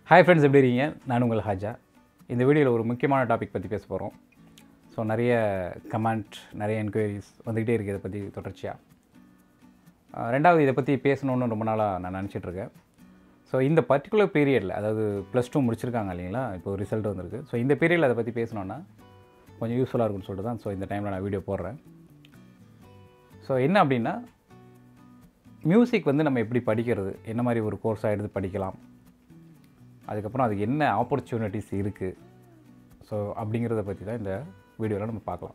hi friends எப்படி இருக்கீங்க நான் உங்கள் ஹாஜா இந்த வீடியோவில் ஒரு முக்கியமான டாபிக் பற்றி பேச போகிறோம் ஸோ நிறைய கமெண்ட் நிறைய என்கொயரிஸ் வந்துக்கிட்டே இருக்குது இதை பற்றி தொடர்ச்சியாக ஆஹ் ரெண்டாவது இதை பற்றி பேசணுன்னு ரொம்ப நாளாக நான் நினச்சிட்டு இருக்கேன் ஸோ இந்த பர்டிகுலர் பீரியடில் அதாவது ப்ளஸ் டூ முடிச்சிருக்காங்க இல்லைங்களா இப்போ ரிசல்ட் வந்திருக்கு ஸோ இந்த பீரியடில் அதை பற்றி பேசணுன்னா கொஞ்சம் யூஸ்ஃபுல்லாக இருக்கும்னு சொல்லிட்டு தான் ஸோ இந்த டைமில் நான் வீடியோ போடுறேன் ஸோ என்ன அப்படின்னா மியூசிக் வந்து நம்ம எப்படி படிக்கிறது என்ன மாதிரி ஒரு கோர்ஸாக எடுத்து படிக்கலாம் அதுக்கப்புறம் அதுக்கு என்ன ஆப்பர்ச்சுனிட்டிஸ் இருக்குது ஸோ அப்படிங்கிறத பற்றி தான் இந்த வீடியோவில் நம்ம பார்க்கலாம்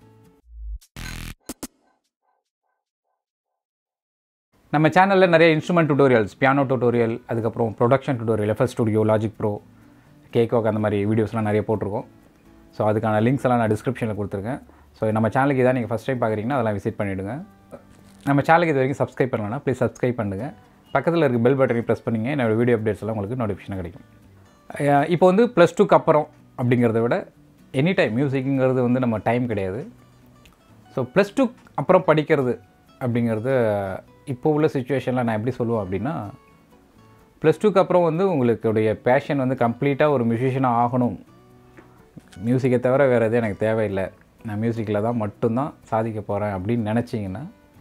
நம்ம சேனலில் நிறைய இன்ஸ்ட்ருமெண்ட் டுட்டோரியல்ஸ் பியானோ டுட்டோரியல் அதுக்கப்புறம் production tutorial FS studio Logic Pro Cakewalk அந்த மாதிரி வீடியோஸ்லாம் நிறைய போட்டிருக்கோம் ஸோ அதுக்கான லிங்க்ஸ் எல்லாம் நான் டிஸ்கிரிப்ஷனில் கொடுத்துருக்கேன் ஸோ நம்ம சேனலுக்கு இதான் நீங்கள் ஃபஸ்ட் டைம் பார்க்குறீங்கன்னா அதெல்லாம் விசிட் பண்ணிவிடுங்க நம்ம சேனலுக்கு இது வரைக்கும் சப்ஸ்கிரைப் பண்ணலன்னா ப்ளீஸ் சப்ஸ்கிரைப் பண்ணுங்கள் பக்கத்தில் இருக்க பெல் பட்டனையும் ப்ரெஸ் பண்ணிங்க என்னோட வீடியோ அப்டேட்ஸ் எல்லாம் உங்களுக்கு நோட்டிஃபிகேஷன் கிடைக்கும் அஹ் இப்போ வந்து ப்ளஸ் டூக்கு அப்புறம் அப்படிங்கிறத விட எனி டைம் மியூசிக்குங்கிறது வந்து நம்ம டைம் கிடையாது ஸோ ப்ளஸ் டூ அப்புறம் படிக்கிறது அப்படிங்கிறது இப்போ உள்ள சுச்சுவேஷனில் நான் எப்படி சொல்லுவேன் அப்படின்னா ப்ளஸ் டூக்கு அப்புறம் வந்து உங்களுடைய பேஷன் வந்து கம்ப்ளீட்டாக ஒரு மியூசிஷியனாக ஆகணும் மியூசிக்கை தவிர வேறு எதுவும் எனக்கு தேவையில்லை நான் மியூசிக்கில் தான் மட்டும்தான் சாதிக்க போகிறேன் அப்படின்னு நினச்சிங்கன்னா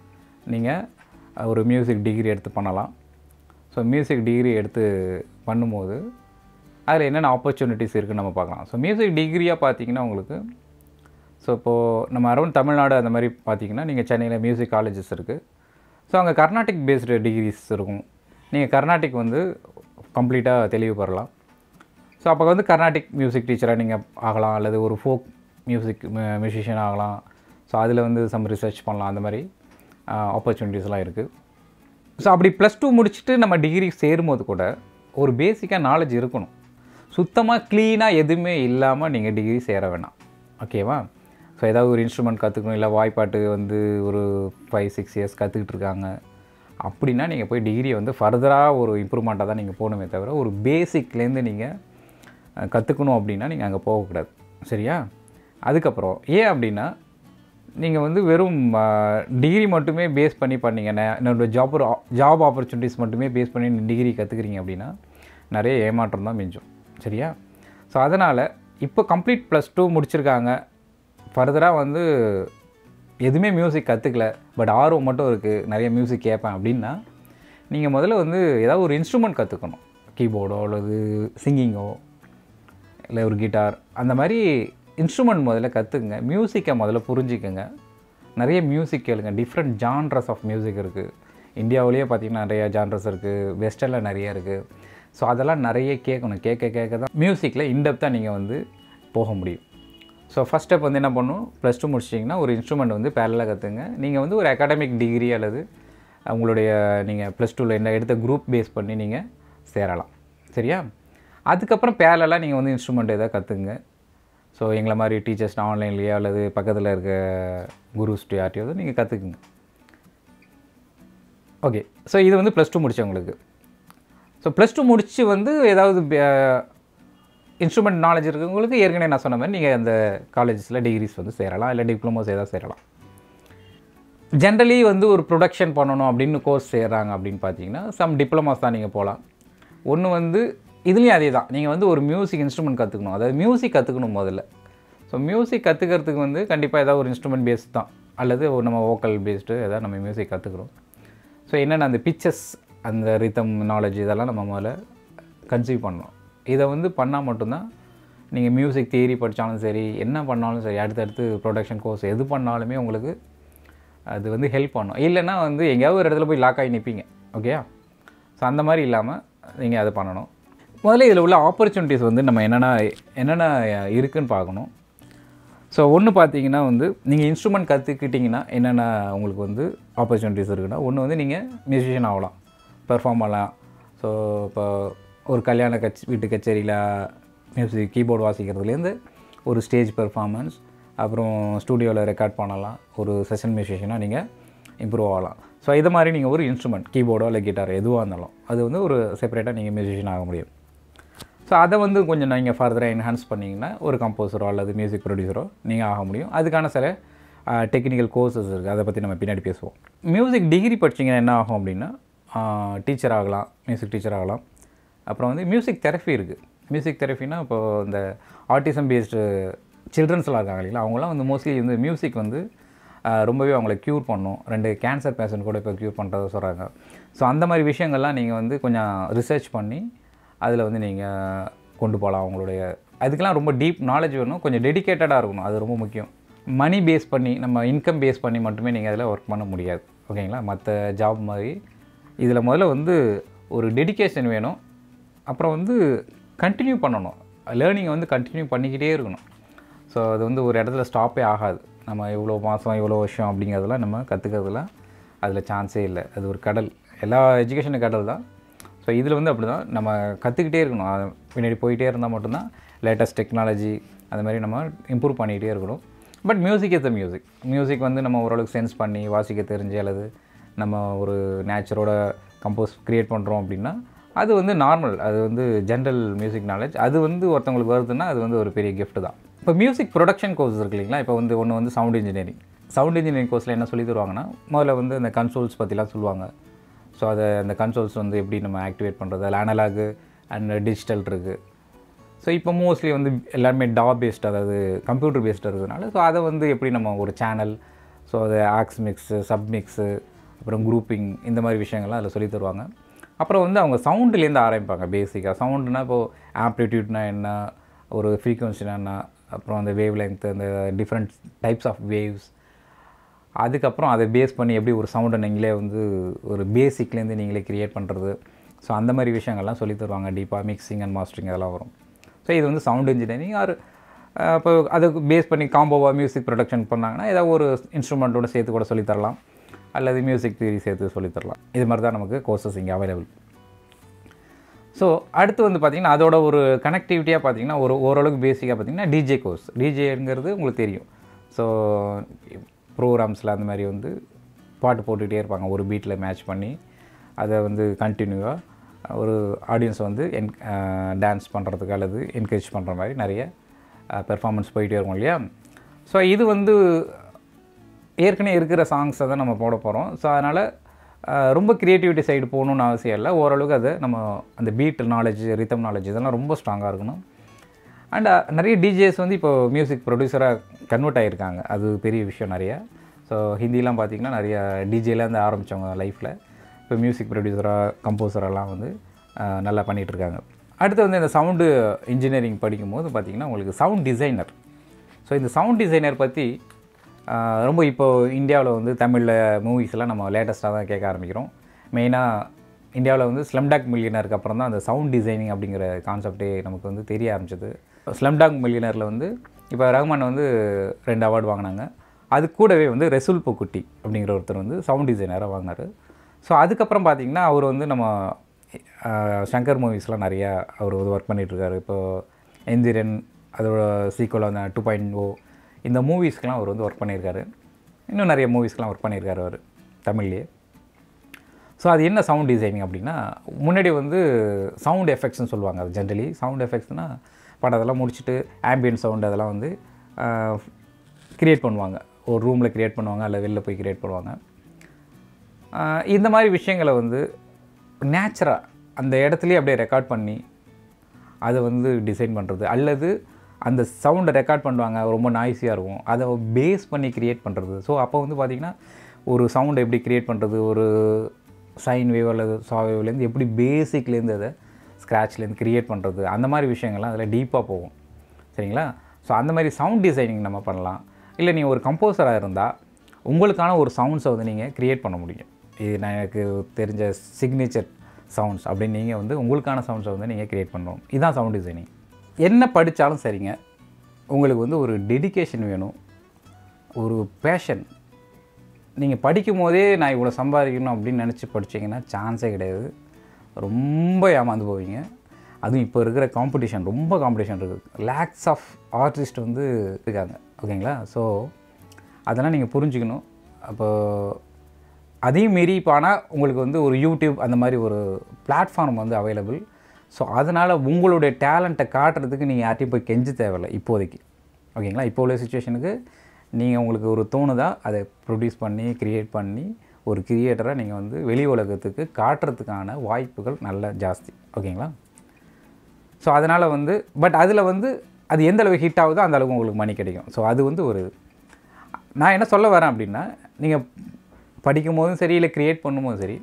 நீங்கள் ஒரு மியூசிக் டிகிரி எடுத்து பண்ணலாம் ஸோ மியூசிக் டிகிரி எடுத்து பண்ணும்போது அதில் என்னென்ன ஆப்பர்ச்சுனிட்டிஸ் இருக்குன்னு நம்ம பார்க்கலாம் ஸோ மியூசிக் டிகிரியாக பார்த்தீங்கன்னா உங்களுக்கு ஸோ இப்போது நம்ம அரௌண்ட் தமிழ்நாடு அந்த மாதிரி பார்த்தீங்கன்னா நீங்கள் சென்னையில் மியூசிக் காலேஜஸ் இருக்குது ஸோ அங்கே கர்நாடிக் பேஸ்டு டிகிரிஸ் இருக்கும் நீங்கள் கர்நாடிக் வந்து கம்ப்ளீட்டாக தெளிவு பெறலாம் ஸோ அப்போ வந்து கர்நாடிக் மியூசிக் டீச்சராக நீங்கள் ஆகலாம் அல்லது ஒரு ஃபோக் மியூசிக் மியூசிஷியன் ஆகலாம் ஸோ அதில் வந்து சம் ரிசர்ச் பண்ணலாம் அந்த மாதிரி ஆப்பர்ச்சுனிட்டிஸ்லாம் இருக்குது ஸோ அப்படி ப்ளஸ் டூ முடிச்சுட்டு நம்ம டிகிரி சேரும்போது கூட ஒரு பேசிக்காக நாலேஜ் இருக்கணும் சுத்தமாக க்ளீனாக எதுவுமே இல்லாமல் நீங்கள் டிகிரி சேர வேணாம் ஓகேவா ஸோ ஏதாவது ஒரு இன்ஸ்ட்ருமெண்ட் கற்றுக்கணும் இல்லை வாய்ப்பாட்டு வந்து ஒரு ஃபைவ் சிக்ஸ் இயர்ஸ் கற்றுக்கிட்டு இருக்காங்க அப்படின்னா நீங்கள் போய் டிகிரி வந்து ஃபர்தராக ஒரு இம்ப்ரூவ்மெண்ட்டாக தான் நீங்கள் போகணுமே தவிர ஒரு பேசிக்லேருந்து நீங்கள் கற்றுக்கணும் அப்படின்னா நீங்கள் அங்கே போகக்கூடாது சரியா அதுக்கப்புறம் ஏன் அப்படின்னா நீங்கள் வந்து வெறும் டிகிரி மட்டுமே பேஸ் பண்ணி பண்ணீங்கன்னா என்னோடய ஜாப் ஜாப் ஆப்பர்ச்சுனிட்டிஸ் மட்டுமே பேஸ் பண்ணி டிகிரி கற்றுக்குறீங்க அப்படின்னா நிறைய ஏமாற்றம் தான் மிஞ்சும் சரியா ஸோ அதனால் இப்போ கம்ப்ளீட் ப்ளஸ் டூ முடிச்சிருக்காங்க ஃபர்தராக வந்து எதுவுமே மியூசிக் கற்றுக்கல பட் ஆர்வம் மட்டும் இருக்குது நிறைய மியூசிக் கேட்பேன் அப்படின்னா நீங்கள் முதல்ல வந்து ஏதாவது ஒரு இன்ஸ்ட்ருமெண்ட் கற்றுக்கணும் கீபோர்டோ அல்லது சிங்கிங்கோ இல்லை ஒரு கிட்டார் அந்த மாதிரி இன்ஸ்ட்ருமெண்ட் முதல்ல கற்றுக்குங்க மியூசிக்கை முதல்ல புரிஞ்சுக்கங்க நிறைய மியூசிக் கேளுங்க டிஃப்ரெண்ட் ஜான்ரஸ் ஆஃப் மியூசிக் இருக்குது இந்தியாவிலேயே பார்த்திங்கன்னா நிறைய ஜான்ரஸ் இருக்குது வெஸ்டர்னில் நிறைய இருக்குது ஸோ அதெல்லாம் நிறைய கேட்கணும் கேட்க கேட்க தான் மியூசிக்கில் இன்டெப்த்தாக நீங்கள் வந்து போக முடியும் ஸோ ஃபஸ்ட் ஸ்டெப் வந்து என்ன பண்ணும் ப்ளஸ் டூ முடிச்சிட்டிங்கன்னா ஒரு இன்ஸ்ட்ருமெண்ட் வந்து பேரலாக கற்றுங்க நீங்கள் வந்து ஒரு அகாடமிக் டிகிரி அல்லது உங்களுடைய நீங்கள் ப்ளஸ் டூவில் என்ன எடுத்த குரூப் பேஸ் பண்ணி நீங்கள் சேரலாம் சரியா அதுக்கப்புறம் பேரலாக நீங்கள் வந்து இன்ஸ்ட்ருமெண்ட் எதாவது கற்றுங்க ஸோ எங்களை மாதிரி டீச்சர்ஸ் ஆன்லைன்லேயோ அல்லது பக்கத்தில் இருக்க குருஸ்ட்டு யார்ட்டையோ நீங்கள் கற்றுக்குங்க ஓகே ஸோ இது வந்து ப்ளஸ் டூ முடித்தவங்களுக்கு ஸோ ப்ளஸ் டூ முடித்து வந்து ஏதாவது இன்ஸ்ட்ருமெண்ட் நாலேஜ் இருக்கவங்களுக்கு ஏற்கனவே நான் சொன்ன மாதிரி நீங்கள் அந்த காலேஜஸில் டிகிரிஸ் வந்து சேரலாம் இல்லை டிப்ளமோஸ் ஏதாவது சேரலாம் ஜென்ரலி வந்து ஒரு ப்ரொடக்ஷன் பண்ணணும் அப்படின்னு கோர்ஸ் செய்கிறாங்க அப்படின்னு பார்த்தீங்கன்னா சம் டிப்ளமாஸ் தான் நீங்கள் போகலாம் ஒன்று வந்து இதுலேயும் அதே தான் நீங்கள் வந்து ஒரு மியூசிக் இன்ஸ்ட்ருமெண்ட் கற்றுக்கணும் அதாவது மியூசிக் கற்றுக்கணும் முதல்ல ஸோ மியூசிக் கற்றுக்கிறதுக்கு வந்து கண்டிப்பாக ஏதாவது ஒரு இன்ஸ்ட்ருமெண்ட் பேஸ்ட் தான் அல்லது ஒரு நம்ம வோக்கல் பேஸ்டு ஏதாவது நம்ம மியூசிக் கற்றுக்குறோம் ஸோ என்னென்ன அந்த பிக்சர்ஸ் அந்த ரித்தம் நாலேஜ் இதெல்லாம் நம்ம முதல்ல கன்சீவ் பண்ணணும் இதை வந்து பண்ணால் மட்டும்தான் நீங்கள் மியூசிக் தியரி படித்தாலும் சரி என்ன பண்ணாலும் சரி அடுத்தடுத்து ப்ரொடக்ஷன் கோர்ஸ் எது பண்ணாலுமே உங்களுக்கு அது வந்து ஹெல்ப் பண்ணும் இல்லைன்னா வந்து எங்கேயாவது ஒரு இடத்துல போய் லாக் ஆகி நிற்பீங்க ஓகேயா ஸோ அந்த மாதிரி இல்லாமல் நீங்கள் அதை பண்ணணும் முதல்ல இதில் உள்ள ஆப்பர்ச்சுனிட்டிஸ் வந்து நம்ம என்னென்ன என்னென்ன இருக்குதுன்னு பார்க்கணும் ஸோ ஒன்று பார்த்தீங்கன்னா வந்து நீங்கள் இன்ஸ்ட்ருமெண்ட் கற்றுக்கிட்டிங்கன்னா என்னென்ன உங்களுக்கு வந்து ஆப்பர்ச்சுனிட்டிஸ் இருக்குன்னா ஒன்று வந்து நீங்கள் மியூசிஷியன் ஆகலாம் பெர்ஃபார்ம் பண்ணலாம் ஸோ இப்போ ஒரு கல்யாண கச் வீட்டு கச்சேரியில் மியூசிக் கீபோர்டு வாசிக்கிறதுலேருந்து ஒரு ஸ்டேஜ் பெர்ஃபார்மன்ஸ் அப்புறம் ஸ்டூடியோவில் ரெக்கார்ட் பண்ணலாம் ஒரு செஷன் மியூசிஷியனாக நீங்கள் இம்ப்ரூவ் ஆகலாம் ஸோ இது மாதிரி நீங்கள் ஒரு இன்ஸ்ட்ருமெண்ட் கீபோர்டோ இல்லை கிட்டார் எதுவாக இருந்தாலும் அது வந்து ஒரு செப்பரேட்டாக நீங்கள் மியூசிஷியன் ஆக முடியும் ஸோ அதை வந்து கொஞ்சம் நீங்கள் ஃபர்தராக என்ஹான்ஸ் பண்ணிங்கன்னா ஒரு கம்போசரோ அல்லது மியூசிக் ப்ரொடியூசரோ நீங்கள் ஆக முடியும் அதுக்கான சில டெக்னிக்கல் கோர்சஸ் இருக்குது அதை பற்றி நம்ம பின்னாடி பேசுவோம் மியூசிக் டிகிரி படிச்சிங்கன்னா என்ன ஆகும் அப்படின்னா டீச்சர் ஆகலாம் மியூசிக் டீச்சர் ஆகலாம் அப்புறம் வந்து மியூசிக் தெரப்பி இருக்குது மியூசிக் தெரப்பினா இப்போ இந்த ஆட்டிசம் பேஸ்டு சில்ட்ரன்ஸ்லாம் இருக்காங்க இல்லைங்களா அவங்களாம் வந்து மோஸ்ட்லி வந்து மியூசிக் வந்து ஆஹ், ரொம்பவே அவங்கள க்யூர் பண்ணும் ரெண்டு கேன்சர் பேஷண்ட் கூட இப்போ க்யூர் பண்ணுறத சொல்கிறாங்க ஸோ அந்த மாதிரி விஷயங்கள்லாம் நீங்கள் வந்து கொஞ்சம் ரிசர்ச் பண்ணி அதில் வந்து நீங்கள் கொண்டு போகலாம் அவங்களுடைய அதுக்கெல்லாம் ரொம்ப டீப் நாலேஜ் வேணும் கொஞ்சம் டெடிகேட்டடாக இருக்கணும் அது ரொம்ப முக்கியம் மணி பேஸ் பண்ணி நம்ம இன்கம் பேஸ் பண்ணி மட்டுமே நீங்கள் அதில் ஒர்க் பண்ண முடியாது ஓகேங்களா மற்ற ஜாப் மாதிரி இதில் முதல்ல வந்து ஒரு டெடிகேஷன் வேணும் அப்புறம் வந்து கண்டினியூ பண்ணணும் லேர்னிங்கை வந்து கண்டினியூ பண்ணிக்கிட்டே இருக்கணும் ஸோ அது வந்து ஒரு இடத்துல ஸ்டாப்பே ஆகாது நம்ம இவ்வளோ மாதம் இவ்வளோ வருஷம் அப்படிங்கிறதெல்லாம் நம்ம கற்றுக்கிறதுலாம் அதில் சான்ஸே இல்லை அது ஒரு கடல் எல்லா எஜுகேஷனும் கடல் தான் ஸோ இதில் வந்து அப்படி தான் நம்ம கற்றுக்கிட்டே இருக்கணும் அது பின்னாடி போயிட்டே இருந்தால் மட்டும்தான் லேட்டஸ்ட் டெக்னாலஜி அது மாதிரி நம்ம இம்ப்ரூவ் பண்ணிகிட்டே இருக்கணும் but music is the music music வந்து நம்ம ஓரளவுக்கு சென்ஸ் பண்ணி வாசிக்க தெரிஞ்சு அல்லது நம்ம ஒரு நேச்சரோட கம்போஸ் க்ரியேட் பண்ணுறோம் அப்படின்னா அது வந்து நார்மல் அது வந்து ஜென்ரல் மியூசிக் நாலேஜ் அது வந்து ஒருத்தவங்களுக்கு வருதுன்னா அது வந்து ஒரு பெரிய gift தான் இப்போ மியூசிக் ப்ரொடக்ஷன் கோர்ஸ் இருக்கு இல்லைங்களா இப்போ வந்து ஒன்று வந்து சவுண்ட் இன்ஜினியரிங் சவுண்ட் இன்ஜினியரிங் கோர்ஸில் என்ன சொல்லி தருவாங்கன்னா முதல்ல வந்து அந்த கன்சோல்ஸ் பற்றிலாம் சொல்லுவாங்க ஸோ அதை அந்த கன்சோல்ஸ் வந்து எப்படி நம்ம ஆக்டிவேட் பண்ணுறது அதில் அனலாகு அண்ட் டிஜிட்டல் இருக்குது ஸோ இப்போ மோஸ்ட்லி வந்து எல்லாருமே டா பேஸ்ட் அதாவது கம்ப்யூட்டர் பேஸ்ட் இருக்கிறதுனால ஸோ அதை வந்து எப்படி நம்ம ஒரு சேனல் ஸோ அது ஆக்ஸ் மிக்ஸு சப் மிக்ஸு அப்புறம் குரூப்பிங் இந்த மாதிரி விஷயங்கள்லாம் அதில் சொல்லி தருவாங்க அப்புறம் வந்து அவங்க சவுண்டுலேருந்து ஆரம்பிப்பாங்க பேசிக்காக சவுண்டுனா இப்போது ஆம்ப்ளிடியூட்னா என்ன ஒரு ஃப்ரீக்வன்சினா என்ன அப்புறம் அந்த வேவ் லென்த் அந்த டிஃப்ரெண்ட் டைப்ஸ் ஆஃப் வேவ்ஸ் அதுக்கப்புறம் அதை பேஸ் பண்ணி எப்படி ஒரு சவுண்டை நீங்களே வந்து ஒரு பேசிக்லேருந்து நீங்களே க்ரியேட் பண்ணுறது ஸோ அந்த மாதிரி விஷயங்கள்லாம் சொல்லி தருவாங்க டீப்பாக மிக்சிங் அண்ட் மாஸ்டரிங் அதெல்லாம் வரும் ஸோ இது வந்து சவுண்ட் இன்ஜினியரிங் ஆர் இப்போ அதுக்கு பேஸ் பண்ணி காம்போவாக மியூசிக் ப்ரொடக்ஷன் பண்ணாங்கன்னா ஏதாவது ஒரு இன்ஸ்ட்ருமெண்ட்டோட சேர்த்து கூட சொல்லித் தரலாம் அல்லது மியூசிக் தியரி சேர்த்து சொல்லித் தரலாம் இது மாதிரி தான் நமக்கு கோர்சஸ் இங்கே அவைலபிள் ஸோ அடுத்து வந்து பார்த்திங்கன்னா அதோட ஒரு கனெக்டிவிட்டியாக பார்த்தீங்கன்னா ஒரு ஓரளவுக்கு பேசிக்காக பார்த்தீங்கன்னா டிஜே கோர்ஸ் டிஜேங்கிறது உங்களுக்கு தெரியும் ஸோ ப்ரோக்ராம்ஸில் அந்த மாதிரி வந்து பாட்டு போட்டுக்கிட்டே இருப்பாங்க ஒரு பீட்டில் மேட்ச் பண்ணி அதை வந்து கண்டினியூவாக ஒரு ஆடியன்ஸ் வந்து என் டான்ஸ் பண்ணுறதுக்கு அல்லது என்கரேஜ் பண்ணுற மாதிரி நிறைய பெர்ஃபார்மன்ஸ் போயிட்டே இருக்கும் இல்லையா ஸோ இது வந்து ஏற்கனவே இருக்கிற சாங்ஸை தான் நம்ம போட போகிறோம் ஸோ அதனால் ரொம்ப க்ரியேட்டிவிட்டி சைடு போகணுன்னு அவசியம் இல்லை ஓரளவுக்கு அது நம்ம அந்த பீட் நாலேஜ் ரித்தம் நாலேஜ் இதெல்லாம் ரொம்ப ஸ்ட்ராங்காக இருக்கணும் அண்ட் நிறைய டிஜேஸ் வந்து இப்போ மியூசிக் ப்ரொடியூசராக கன்வெர்ட் ஆகியிருக்காங்க அது பெரிய விஷயம் நிறைய ஸோ ஹிந்திலாம் பார்த்திங்கன்னா நிறைய டிஜேலேருந்து ஆரம்பித்தவங்க லைஃப்பில் இப்போ மியூசிக் ப்ரொடியூசராக கம்போசரெல்லாம் வந்து அஹ், நல்லா பண்ணிகிட்டு இருக்காங்க அடுத்து வந்து இந்த சவுண்டு இன்ஜினியரிங் படிக்கும்போது பார்த்திங்கன்னா உங்களுக்கு சவுண்ட் டிசைனர் ஸோ இந்த சவுண்ட் டிசைனர் பற்றி ஆஹ், ரொம்ப இப்போ இந்தியாவில் வந்து தமிழில் மூவிஸ்லாம் நம்ம லேட்டஸ்ட்டாக தான் கேட்க ஆரம்பிக்கிறோம் மெயினாக இந்தியாவில் வந்து ஸ்லம்டாக் மில்லியனருக்கு அப்புறம் தான் அந்த சவுண்ட் டிசைனிங் அப்படிங்கிற கான்செப்டே நமக்கு வந்து தெரிய ஆரம்பிச்சது ஸ்லம்டாக் மில்லியனரில் வந்து இப்போ ரஹ்மான் வந்து ரெண்டு அவார்டு வாங்கினாங்க அது கூடவே வந்து ரெசுல் பொக்குட்டி அப்படிங்கிற ஒருத்தர் வந்து சவுண்ட் டிசைனராக வாங்கினார் ஸோ அதுக்கப்புறம் பார்த்தீங்கன்னா அவர் வந்து நம்ம ஆஹ், சங்கர் மூவிஸ்லாம் நிறையா அவர் வந்து ஒர்க் பண்ணிகிட்ருக்காரு இப்போது எந்திரன் அதோட சீக்குவல் அந்த டூ பாயிண்ட் ஓ இந்த மூவிஸ்க்கெலாம் அவர் வந்து ஒர்க் பண்ணியிருக்காரு இன்னும் நிறைய மூவிஸ்க்கெலாம் ஒர்க் பண்ணியிருக்காரு அவர் தமிழ்லேயே ஸோ அது என்ன சவுண்ட் டிசைனிங் அப்படின்னா முன்னாடி வந்து சவுண்ட் எஃபெக்ட்ஸ்னு சொல்லுவாங்க அது ஜென்ரலி சவுண்ட் எஃபெக்ட்ஸ்னால் படம் அதெல்லாம் முடிச்சுட்டு ஆம்பியன்ட் சவுண்ட் அதெல்லாம் வந்து க்ரியேட் பண்ணுவாங்க ஒரு ரூமில் க்ரியேட் பண்ணுவாங்க அல்ல வெளில போய் க்ரியேட் பண்ணுவாங்க ஆஹ் இந்த மாதிரி விஷயங்களை வந்து நேச்சராக அந்த இடத்துலையே அப்படியே ரெக்கார்ட் பண்ணி அதை வந்து டிசைன் பண்ணுறது அல்லது அந்த சவுண்டை ரெக்கார்ட் பண்ணுவாங்க ரொம்ப நாய்ஸியாக இருக்கும் அதை பேஸ் பண்ணி க்ரியேட் பண்ணுறது ஸோ அப்போ வந்து பார்த்திங்கன்னா ஒரு சவுண்டை எப்படி க்ரியேட் பண்ணுறது ஒரு சைன் வேவ் அல்லது சா வேவ்லேருந்து எப்படி பேசிக்லேருந்து அதை ஸ்க்ராட்ச்லேருந்து க்ரியேட் பண்ணுறது அந்த மாதிரி விஷயங்கள்லாம் அதில் டீப்பாக போகும் சரிங்களா ஸோ அந்த மாதிரி சவுண்ட் டிசைனிங் நம்ம பண்ணலாம் இல்லை நீங்கள் ஒரு கம்போசராக இருந்தால் உங்களுக்கான ஒரு சவுண்ட்ஸை வந்து நீங்கள் க்ரியேட் பண்ண முடியும் இது நான் எனக்கு தெரிஞ்ச சிக்னேச்சர் சவுண்ட்ஸ் அப்படின்னு நீங்கள் வந்து உங்களுக்கான சவுண்ட்ஸை வந்து நீங்கள் க்ரியேட் பண்ணணும் இதுதான் சவுண்ட் டிசைனிங் என்ன படித்தாலும் சரிங்க உங்களுக்கு வந்து ஒரு டெடிகேஷன் வேணும் ஒரு பேஷன் நீங்கள் படிக்கும் போதே நான் இவ்வளோ சம்பாதிக்கணும் அப்படின்னு நினச்சி படிச்சீங்கன்னா சான்ஸே கிடையாது ரொம்ப ஏமாந்து போவீங்க அதுவும் இப்போ இருக்கிற காம்படிஷன் ரொம்ப காம்படிஷன் இருக்குது லேக்ஸ் ஆஃப் ஆர்டிஸ்ட் வந்து இருக்காங்க ஓகேங்களா ஸோ அதெல்லாம் நீங்கள் புரிஞ்சுக்கணும் அப்போ அதையும் மீறி இப்போ ஆனால் உங்களுக்கு வந்து ஒரு யூடியூப் அந்த மாதிரி ஒரு பிளாட்ஃபார்ம் வந்து அவைலபிள் ஸோ அதனால் உங்களுடைய டேலண்ட்டை காட்டுறதுக்கு நீங்கள் யார்ட்டையும் போய் கெஞ்ச தேவையில்லை இப்போதைக்கு ஓகேங்களா இப்போ உள்ள சுச்சுவேஷனுக்கு நீங்கள் உங்களுக்கு ஒரு தோணுதா அதை ப்ரொடியூஸ் பண்ணி க்ரியேட் பண்ணி ஒரு கிரியேட்டராக நீங்கள் வந்து வெளி உலகத்துக்கு காட்டுறதுக்கான வாய்ப்புகள் நல்ல ஜாஸ்தி ஓகேங்களா ஸோ அதனால் வந்து பட் அதில் வந்து அது எந்த அளவுக்கு ஹிட் ஆகுதோ அந்த அளவுக்கு உங்களுக்கு மணி கிடைக்கும் ஸோ அது வந்து ஒரு நான் என்ன சொல்ல வரேன் அப்படின்னா நீங்கள் படிக்கும் போதும் சரி இல்லை க்ரியேட் பண்ணும்போதும் சரி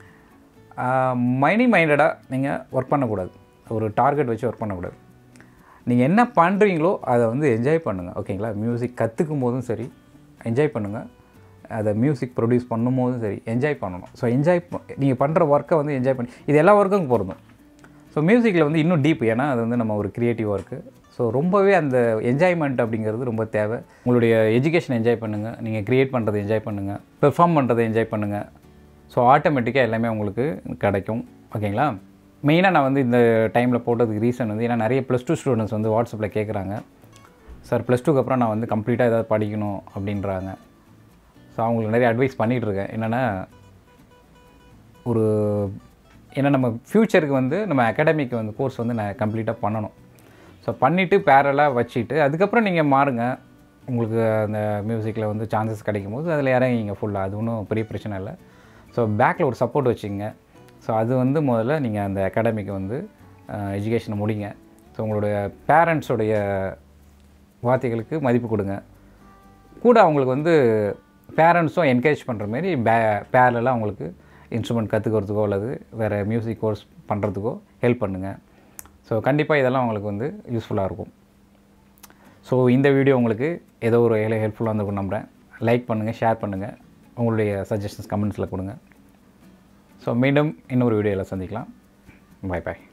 மணி மைண்டடாக நீங்கள் ஒர்க் பண்ணக்கூடாது ஒரு டார்கெட் வச்சு ஒர்க் பண்ணக்கூடாது நீங்கள் என்ன பண்ணுறீங்களோ அதை வந்து என்ஜாய் பண்ணுங்கள் ஓகேங்களா மியூசிக் கற்றுக்கும் போதும் சரி என்ஜாய் பண்ணுங்கள் அதை மியூசிக் ப்ரொடியூஸ் பண்ணும்போதும் சரி என்ஜாய் பண்ணணும் ஸோ என்ஜாய் நீங்கள் பண்ணுற ஒர்க்கை வந்து என்ஜாய் பண்ணி இது எல்லா ஒர்க்கும் பொருந்தும் ஸோ மியூசிக்கில் வந்து இன்னும் டீப் ஏன்னா அது வந்து நம்ம ஒரு க்ரியேட்டிவ் ஒர்க்கு ஸோ ரொம்பவே அந்த என்ஜாய்மெண்ட் அப்படிங்கிறது ரொம்ப தேவை உங்களுடைய எஜுகேஷன் என்ஜாய் பண்ணுங்கள் நீங்கள் க்ரியேட் பண்ணுறதை என்ஜாய் பண்ணுங்கள் பெர்ஃபார்ம் பண்ணுறதை என்ஜாய் பண்ணுங்கள் ஸோ ஆட்டோமேட்டிக்காக எல்லாமே உங்களுக்கு கிடைக்கும் ஓகேங்களா மெயினாக நான் வந்து இந்த டைமில் போட்டதுக்கு ரீசன் வந்து ஏன்னா நிறைய ப்ளஸ் டூ ஸ்டூடெண்ட்ஸ் வந்து வாட்ஸ்அப்பில் கேட்குறாங்க சார் ப்ளஸ் டூக்கு அப்புறம் நான் வந்து கம்ப்ளீட்டாக ஏதாவது படிக்கணும் அப்படின்றாங்க ஸோ அவங்களுக்கு நிறைய அட்வைஸ் பண்ணிகிட்ருக்கேன் என்னென்னா ஒரு ஏன்னா நம்ம ஃப்யூச்சருக்கு வந்து நம்ம அகாடமிக் வந்து கோர்ஸ் வந்து நான் கம்ப்ளீட்டாக பண்ணணும் ஸோ பண்ணிவிட்டு பேரலாக வச்சுட்டு அதுக்கப்புறம் நீங்கள் மாறுங்க உங்களுக்கு அந்த மியூசிக்கில் வந்து சான்சஸ் கிடைக்கும் போது அதில் இறங்கிங்க ஃபுல்லாக அது ஒன்றும் பெரிய பிரச்சனை இல்லை ஸோ பேக்கில் ஒரு சப்போர்ட் வச்சுங்க ஸோ அது வந்து முதல்ல நீங்கள் அந்த அகாடமிக்கு வந்து எஜுகேஷனை முடிங்க ஸோ உங்களுடைய பேரண்ட்ஸோடைய வார்த்தைகளுக்கு மதிப்பு கொடுங்க கூட அவங்களுக்கு வந்து பேரண்ட்ஸும் என்கரேஜ் பண்ணுற மாரி பே பேரலாக அவங்களுக்கு இன்ஸ்ட்ருமெண்ட் கற்றுக்கிறதுக்கோ அல்லது வேறு மியூசிக் கோர்ஸ் பண்ணுறதுக்கோ ஹெல்ப் பண்ணுங்கள் ஸோ கண்டிப்பாக இதெல்லாம் உங்களுக்கு வந்து யூஸ்ஃபுல்லாக இருக்கும் ஸோ இந்த வீடியோ உங்களுக்கு ஏதோ ஒரு வகையில் ஹெல்ப்ஃபுல்லாக இருந்திருக்கும் நம்புகிறேன் லைக் பண்ணுங்கள் ஷேர் பண்ணுங்கள் உங்களுடைய சஜஷன்ஸ் கமெண்ட்ஸில் கொடுங்க ஸோ மீண்டும் இன்னொரு வீடியோவில் சந்திக்கலாம் பாய் பாய்